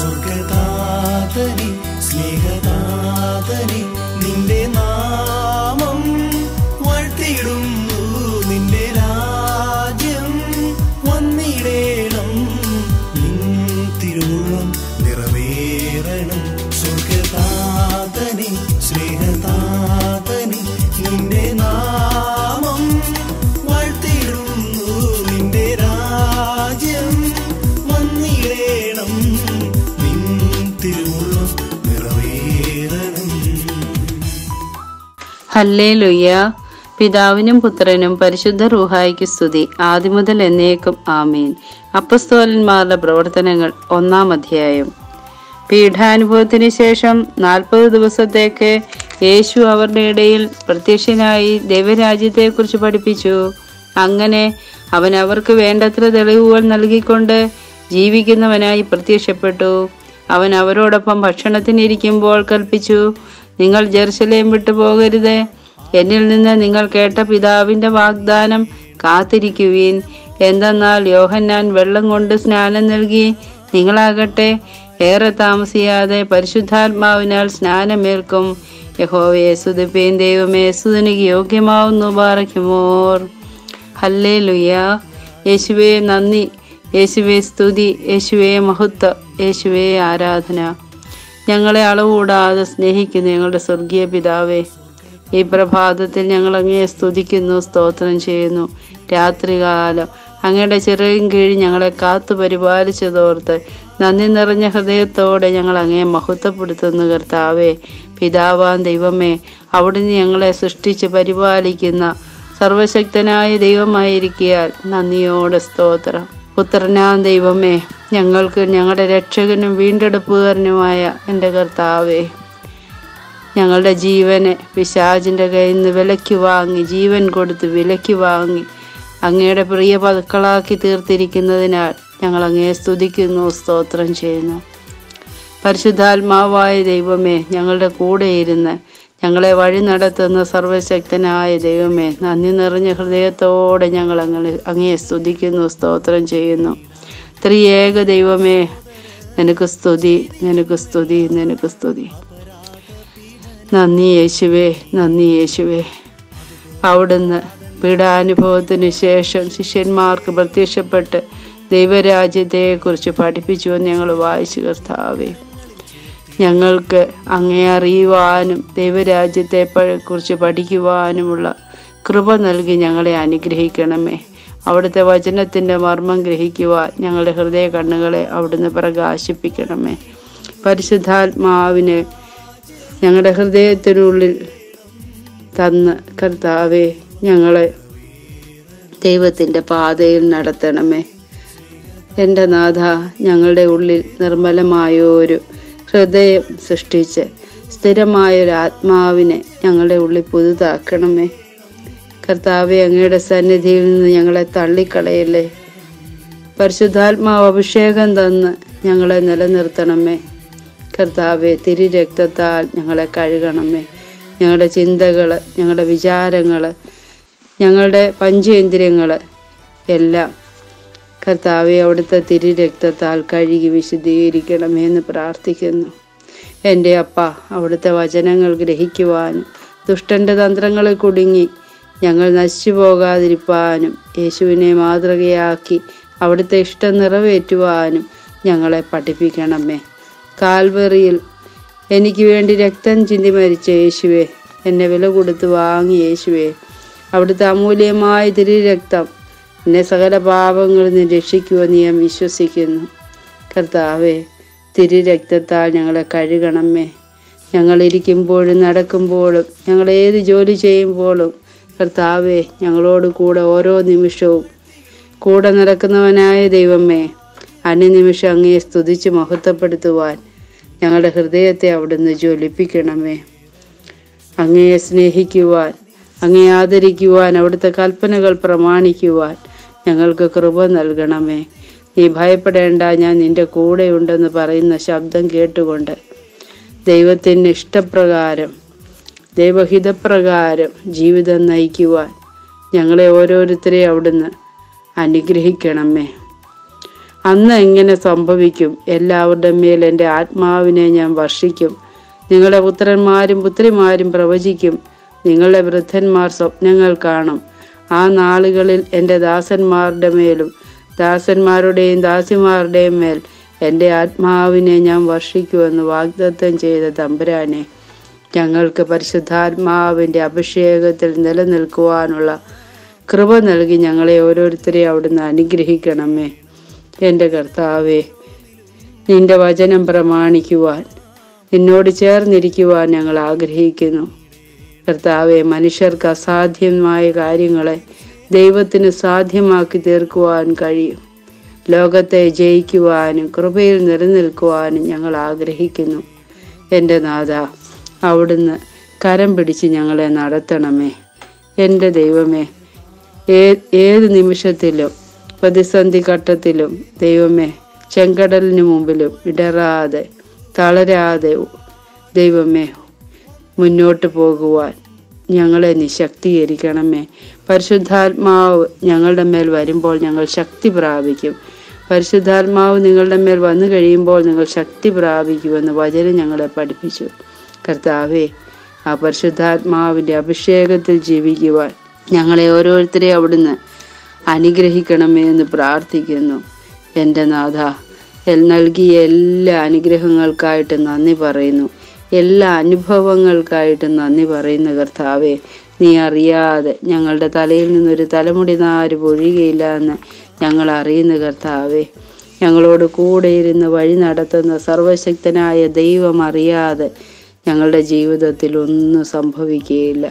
സ്വർഗദാതനെ സ്നേഹദാതനെ നിന്റെ നാമം വാഴ്ത്തിയിടുന്നു നിന്റെ രാജ്യം വന്നിടേണം നിൻ തിരുവുള്ളം നിറവേറണം സ്വർഗദാതനെ സ്നേഹദാതനെ നിന്റെ നാമം വാഴ്ത്തിയിടുന്നു നിന്റെ രാജ്യം വന്നിടേണം നിൻ തിരുവുള്ളം നിറവേറണം ഹല്ലേലുയ്യ പിതാവിനും പുത്രനും പരിശുദ്ധ റൂഹായിക്ക് സ്തുതി ആദിമുതൽ എന്നേക്കും ആമീൻ അപ്പസ്തോലന്മാരുടെ പ്രവർത്തനങ്ങൾ ഒന്നാം അധ്യായം പീഠാനുഭവത്തിന് ശേഷം നാൽപ്പത് ദിവസത്തേക്ക് യേശു അവരുടെ ഇടയിൽ പ്രത്യക്ഷനായി ദൈവരാജ്യത്തെക്കുറിച്ച് പഠിപ്പിച്ചു അങ്ങനെ അവൻ അവർക്ക് വേണ്ടത്ര തെളിവുകൾ നൽകിക്കൊണ്ട് ജീവിക്കുന്നവനായി പ്രത്യക്ഷപ്പെട്ടു അവൻ അവരോടൊപ്പം ഭക്ഷണത്തിനിരിക്കുമ്പോൾ കൽപ്പിച്ചു നിങ്ങൾ ജെറുസലേം വിട്ടു പോകരുത് എന്നിൽ നിന്ന് നിങ്ങൾ കേട്ട പിതാവിന്റെ വാഗ്ദാനം കാത്തിരിക്കുവീൻ എന്തെന്നാൽ യോഹന്നാൻ വെള്ളം കൊണ്ട് സ്നാനം നൽകി നിങ്ങളാകട്ടെ ഏറെ താമസിയാതെ പരിശുദ്ധാത്മാവിനാൽ സ്നാനമേൽക്കും യഹോവയെ സുതിപ്പേൻ ദൈവമേ സുതിനിക്ക് യോഗ്യമാവുന്നു പാറയ്ക്കുമോർ ഹല്ലേ ലുയ യേശുവേ നന്ദി യേശുവേ സ്തുതി യേശുവേ മഹത്വ യേശുവേ ആരാധന ഞങ്ങളെ അളവുകൂടാതെ സ്നേഹിക്കുന്ന ഞങ്ങളുടെ സ്വർഗീയ പിതാവേ ഈ പ്രഭാതത്തിൽ ഞങ്ങൾ അങ്ങയെ സ്തുതിക്കുന്നു സ്തോത്രം ചെയ്യുന്നു രാത്രികാലം അങ്ങയുടെ ചിറകിൻ കീഴിൽ ഞങ്ങളെ കാത്തു പരിപാലിച്ചതോർത്ത് നന്ദി നിറഞ്ഞ ഹൃദയത്തോടെ ഞങ്ങൾ അങ്ങയെ മഹത്വപ്പെടുത്തുന്നു കർത്താവേ പിതാവാൻ ദൈവമേ അവിടുന്ന് ഞങ്ങളെ സൃഷ്ടിച്ച് പരിപാലിക്കുന്ന സർവശക്തനായ ദൈവമായിരിക്കിയാൽ നന്ദിയോടെ സ്തോത്രം പുത്രനാം ദൈവമേ ഞങ്ങൾക്ക് ഞങ്ങളുടെ രക്ഷകനും വീണ്ടെടുപ്പുകാരനുമായ എൻ്റെ കർത്താവേ ഞങ്ങളുടെ ജീവനെ പിശാചിൻ്റെ കയ്യിൽ നിന്ന് വിലയ്ക്ക് വാങ്ങി ജീവൻ കൊടുത്ത് വിലയ്ക്ക് വാങ്ങി അങ്ങയുടെ പ്രിയ പതുക്കളാക്കി തീർത്തിരിക്കുന്നതിനാൽ ഞങ്ങൾ അങ്ങയെ സ്തുതിക്കുന്നു സ്തോത്രം ചെയ്യുന്നു പരിശുദ്ധാത്മാവായ ദൈവമേ ഞങ്ങളുടെ കൂടെ ഇരുന്ന് ഞങ്ങളെ വഴി നടത്തുന്ന സർവശക്തനായ ദൈവമേ നന്ദി നിറഞ്ഞ ഹൃദയത്തോടെ ഞങ്ങൾ അങ്ങനെ അങ്ങയെ സ്തുതിക്കുന്നു സ്തോത്രം ചെയ്യുന്നു ത്രിയേക ദൈവമേ നിനക്ക് സ്തുതി നിനക്ക് സ്തുതി നിനക്ക് സ്തുതി നന്ദി യേശുവേ നന്ദി യേശുവേ അവിടുന്ന് പീഡാനുഭവത്തിന് ശേഷം ശിഷ്യന്മാർക്ക് പ്രത്യക്ഷപ്പെട്ട് ദൈവരാജ്യത്തെക്കുറിച്ച് പഠിപ്പിച്ചു എന്ന് ഞങ്ങൾ വായിച്ചു കർത്താവേ ഞങ്ങൾക്ക് അങ്ങേ അറിയുവാനും ദൈവരാജ്യത്തെ പ- കുറിച്ച് പഠിക്കുവാനുമുള്ള കൃപ നൽകി ഞങ്ങളെ അനുഗ്രഹിക്കണമേ അവിടുത്തെ വചനത്തിൻ്റെ മർമ്മം ഗ്രഹിക്കുവാൻ ഞങ്ങളുടെ ഹൃദയ കണ്ണുകളെ അവിടുന്ന് പ്രകാശിപ്പിക്കണമേ പരിശുദ്ധാത്മാവിനെ ഞങ്ങളുടെ ഹൃദയത്തിനുള്ളിൽ തന്ന് കർത്താവെ ഞങ്ങളെ ദൈവത്തിൻ്റെ പാതയിൽ നടത്തണമേ എൻ്റെ നാഥ ഞങ്ങളുടെ ഉള്ളിൽ നിർമ്മലമായ ഒരു ഹൃദയം സൃഷ്ടിച്ച് സ്ഥിരമായ ഒരു ആത്മാവിനെ ഞങ്ങളുടെ ഉള്ളിൽ പുതുതാക്കണമേ കർത്താവെ അങ്ങയുടെ സന്നിധിയിൽ നിന്ന് ഞങ്ങളെ തള്ളിക്കളയല്ലേ പരിശുദ്ധാത്മാവ് അഭിഷേകം തന്ന് ഞങ്ങളെ നിലനിർത്തണമേ കർത്താവെ തിരി രക്തത്താൽ ഞങ്ങളെ കഴുകണമേ ഞങ്ങളുടെ ചിന്തകൾ ഞങ്ങളുടെ വിചാരങ്ങൾ ഞങ്ങളുടെ പഞ്ചേന്ദ്രിയങ്ങൾ എല്ലാം കർത്താവെ അവിടുത്തെ തിരി രക്തത്താൽ കഴുകി വിശദീകരിക്കണമേ എന്ന് പ്രാർത്ഥിക്കുന്നു എൻ്റെ അപ്പ അവിടുത്തെ വചനങ്ങൾ ഗ്രഹിക്കുവാനും ദുഷ്ടൻ്റെ തന്ത്രങ്ങളിൽ കുടുങ്ങി ഞങ്ങൾ നശിച്ചു പോകാതിരിപ്പാനും യേശുവിനെ മാതൃകയാക്കി അവിടുത്തെ ഇഷ്ടം നിറവേറ്റുവാനും ഞങ്ങളെ പഠിപ്പിക്കണമേ കാൽവറിയിൽ എനിക്ക് വേണ്ടി രക്തം ചിന്തി മരിച്ച യേശുവെ എന്നെ വില കൊടുത്ത് വാങ്ങി യേശുവെ അവിടുത്തെ അമൂല്യമായ തിരി രക്തം എന്നെ സകല പാപങ്ങളിൽ നിന്ന് രക്ഷിക്കുമെന്ന് ഞാൻ വിശ്വസിക്കുന്നു കർത്താവെ തിരി രക്തത്താൽ ഞങ്ങളെ കഴുകണമേ ഞങ്ങളിരിക്കുമ്പോഴും നടക്കുമ്പോഴും ഞങ്ങൾ ഏത് ജോലി ചെയ്യുമ്പോഴും കർത്താവെ ഞങ്ങളോട് കൂടെ ഓരോ നിമിഷവും കൂടെ നടക്കുന്നവനായ ദൈവമേ അന്യനിമിഷം അങ്ങയെ സ്തുതിച്ച് മഹത്വപ്പെടുത്തുവാൻ ഞങ്ങളുടെ ഹൃദയത്തെ അവിടുന്ന് ജ്വലിപ്പിക്കണമേ അങ്ങയെ സ്നേഹിക്കുവാൻ അങ്ങയെ ആദരിക്കുവാൻ അവിടുത്തെ കൽപ്പനകൾ പ്രമാണിക്കുവാൻ ഞങ്ങൾക്ക് കൃപ നൽകണമേ നീ ഭയപ്പെടേണ്ട ഞാൻ നിന്റെ കൂടെയുണ്ടെന്ന് പറയുന്ന ശബ്ദം കേട്ടുകൊണ്ട് ദൈവത്തിൻ്റെ ഇഷ്ടപ്രകാരം ദൈവഹിതപ്രകാരം ജീവിതം നയിക്കുവാൻ ഞങ്ങളെ ഓരോരുത്തരെയും അവിടുന്ന് അനുഗ്രഹിക്കണമേ അന്ന് എങ്ങനെ സംഭവിക്കും എല്ലാവരുടെ മേൽ എൻ്റെ ആത്മാവിനെ ഞാൻ വർഷിക്കും നിങ്ങളുടെ പുത്രന്മാരും പുത്രിമാരും പ്രവചിക്കും നിങ്ങളുടെ വൃദ്ധന്മാർ സ്വപ്നങ്ങൾ കാണും ആ നാളുകളിൽ എൻ്റെ ദാസന്മാരുടെ മേലും ദാസന്മാരുടെയും ദാസിമാരുടെയും മേൽ എൻ്റെ ആത്മാവിനെ ഞാൻ വർഷിക്കുമെന്ന് വാഗ്ദത്തം ചെയ്ത തമ്പുരാനെ ഞങ്ങൾക്ക് പരിശുദ്ധാത്മാവിൻ്റെ അഭിഷേകത്തിൽ നിലനിൽക്കുവാനുള്ള കൃപ നൽകി ഞങ്ങളെ ഓരോരുത്തരെയും അവിടുന്ന് അനുഗ്രഹിക്കണമേ എൻ്റെ കർത്താവേ നിന്റെ വചനം പ്രമാണിക്കുവാൻ നിന്നോട് ചേർന്നിരിക്കുവാൻ ഞങ്ങൾ ആഗ്രഹിക്കുന്നു കർത്താവെ മനുഷ്യർക്ക് അസാധ്യമായ കാര്യങ്ങളെ ദൈവത്തിന് സാധ്യമാക്കി തീർക്കുവാൻ കഴിയും ലോകത്തെ ജയിക്കുവാനും കൃപയിൽ നിലനിൽക്കുവാനും ഞങ്ങൾ ആഗ്രഹിക്കുന്നു എൻ്റെ നാഥ അവിടുന്ന് കരം പിടിച്ച് ഞങ്ങളെ നടത്തണമേ എൻ്റെ ദൈവമേ ഏ ഏത് നിമിഷത്തിലും പ്രതിസന്ധി ഘട്ടത്തിലും ദൈവമേ ചെങ്കടലിന് മുമ്പിലും ഇടറാതെ തളരാതെ ദൈവമേ മുന്നോട്ട് പോകുവാൻ ഞങ്ങളെ നീ ശക്തീകരിക്കണമേ പരിശുദ്ധാത്മാവ് ഞങ്ങളുടെ മേൽ വരുമ്പോൾ ഞങ്ങൾ ശക്തി പ്രാപിക്കും പരിശുദ്ധാത്മാവ് നിങ്ങളുടെ മേൽ വന്നു കഴിയുമ്പോൾ നിങ്ങൾ ശക്തി പ്രാപിക്കുമെന്ന് വചനം ഞങ്ങളെ പഠിപ്പിച്ചു കർത്താവേ ആ പരിശുദ്ധാത്മാവിൻ്റെ അഭിഷേകത്തിൽ ജീവിക്കുവാൻ ഞങ്ങളെ ഓരോരുത്തരെയും അവിടുന്ന് അനുഗ്രഹിക്കണമേ എന്ന് പ്രാർത്ഥിക്കുന്നു എൻ്റെ നാഥ എൽ- നൽകിയ എല്ലാ അനുഗ്രഹങ്ങൾക്കായിട്ട് നന്ദി പറയുന്നു എല്ലാ അനുഭവങ്ങൾക്കായിട്ട് നന്ദി പറയുന്ന കർത്താവെ നീ അറിയാതെ ഞങ്ങളുടെ തലയിൽ നിന്നൊരു തലമുടി നാര് പൊഴിയുകയില്ല എന്ന് ഞങ്ങൾ അറിയുന്ന കർത്താവെ ഞങ്ങളോട് കൂടെ ഇരുന്ന് വഴി നടത്തുന്ന സർവശക്തനായ ദൈവം അറിയാതെ ഞങ്ങളുടെ ജീവിതത്തിൽ ഒന്നും സംഭവിക്കുകയില്ല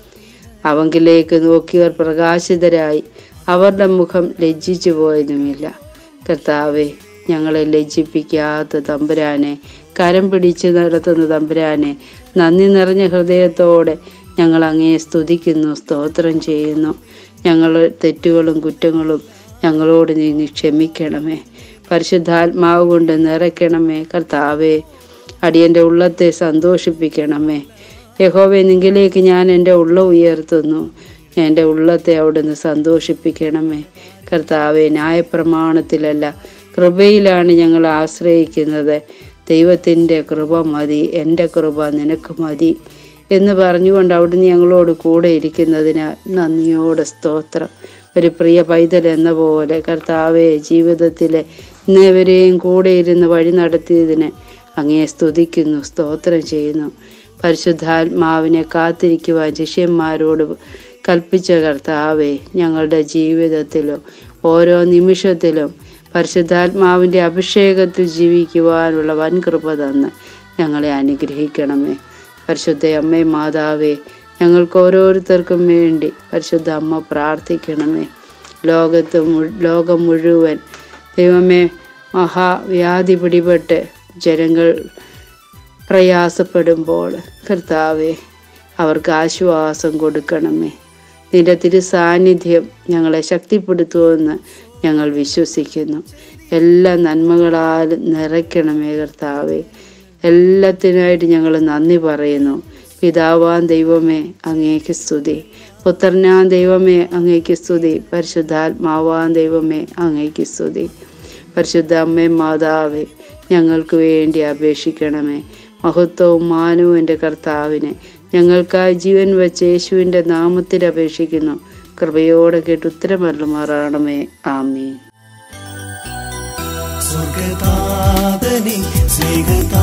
അവങ്കിലേക്ക് നോക്കിയവർ പ്രകാശിതരായി അവരുടെ മുഖം ലജ്ജിച്ചു പോയതുമില്ല കർത്താവെ ഞങ്ങളെ ലജ്ജിപ്പിക്കാത്ത തമ്പുരാനെ കരം പിടിച്ച് നടത്തുന്ന തമ്പുരാനെ നന്ദി നിറഞ്ഞ ഹൃദയത്തോടെ ഞങ്ങൾ അങ്ങയെ സ്തുതിക്കുന്നു സ്തോത്രം ചെയ്യുന്നു ഞങ്ങളുടെ തെറ്റുകളും കുറ്റങ്ങളും ഞങ്ങളോട് നീ നീ ക്ഷമിക്കണമേ പരിശുദ്ധാത്മാവ് കൊണ്ട് നിറയ്ക്കണമേ കർത്താവേ അടിയൻ്റെ ഉള്ളത്തെ സന്തോഷിപ്പിക്കണമേ യഹോവെ നിങ്കിലേക്ക് ഞാൻ എൻ്റെ ഉള്ളം ഉയർത്തുന്നു എൻ്റെ ഉള്ളത്തെ അവിടുന്ന് സന്തോഷിപ്പിക്കണമേ കർത്താവെ ന്യായപ്രമാണത്തിലല്ല കൃപയിലാണ് ഞങ്ങൾ ആശ്രയിക്കുന്നത് ദൈവത്തിൻ്റെ കൃപ മതി എൻ്റെ കൃപ നിനക്ക് മതി എന്ന് പറഞ്ഞുകൊണ്ട് അവിടുന്ന് ഞങ്ങളോട് കൂടെ ഇരിക്കുന്നതിന് നന്ദിയോടെ സ്തോത്രം ഒരു പ്രിയ പൈതൽ എന്ന പോലെ കർത്താവെ ജീവിതത്തിലെ ഇന്നേവരെയും കൂടെ ഇരുന്ന് വഴി നടത്തിയതിന് അങ്ങയെ സ്തുതിക്കുന്നു സ്തോത്രം ചെയ്യുന്നു പരിശുദ്ധാത്മാവിനെ കാത്തിരിക്കുവാൻ ശിഷ്യന്മാരോട് കൽപ്പിച്ച കർത്താവെ ഞങ്ങളുടെ ജീവിതത്തിലും ഓരോ നിമിഷത്തിലും പരിശുദ്ധാത്മാവിൻ്റെ അഭിഷേകത്തിൽ ജീവിക്കുവാനുള്ള വൻ കൃപ തന്ന് ഞങ്ങളെ അനുഗ്രഹിക്കണമേ പരിശുദ്ധ അമ്മേ മാതാവേ ഞങ്ങൾക്ക് ഓരോരുത്തർക്കും വേണ്ടി പരിശുദ്ധ അമ്മ പ്രാർത്ഥിക്കണമേ ലോകത്ത് മു- ലോകം മുഴുവൻ ദൈവമേ മഹാവ്യാധി പിടിപെട്ട് ജനങ്ങൾ പ്രയാസപ്പെടുമ്പോൾ കർത്താവെ അവർക്ക് ആശ്വാസം കൊടുക്കണമേ നിന്റെ തിരു സാന്നിധ്യം ഞങ്ങളെ ശക്തിപ്പെടുത്തുമെന്ന് ഞങ്ങൾ വിശ്വസിക്കുന്നു എല്ലാ നന്മകളാലും നിറയ്ക്കണമേ കർത്താവെ എല്ലാത്തിനായിട്ട് ഞങ്ങൾ നന്ദി പറയുന്നു പിതാവാൻ ദൈവമേ അങ്ങേക്ക് സ്തുതി പുത്രനാൻ ദൈവമേ അങ്ങേക്ക് സ്തുതി പരിശുദ്ധാത്മാവാൻ ദൈവമേ അങ്ങേക്ക് സ്തുതി പരിശുദ്ധ അമ്മേ മാതാവേ ഞങ്ങൾക്ക് വേണ്ടി അപേക്ഷിക്കണമേ മഹത്വവും മാനവും എൻ്റെ കർത്താവിനെ ഞങ്ങൾക്കായി ജീവൻ വെച്ച യേശുവിൻ്റെ നാമത്തിൽ അപേക്ഷിക്കുന്നു കൃപയോടെ കേട്ട് ഉത്തരമല്ലമാറാണമേ ആമീൻ സ്വർഗതാതനെ സ്നേഹതാ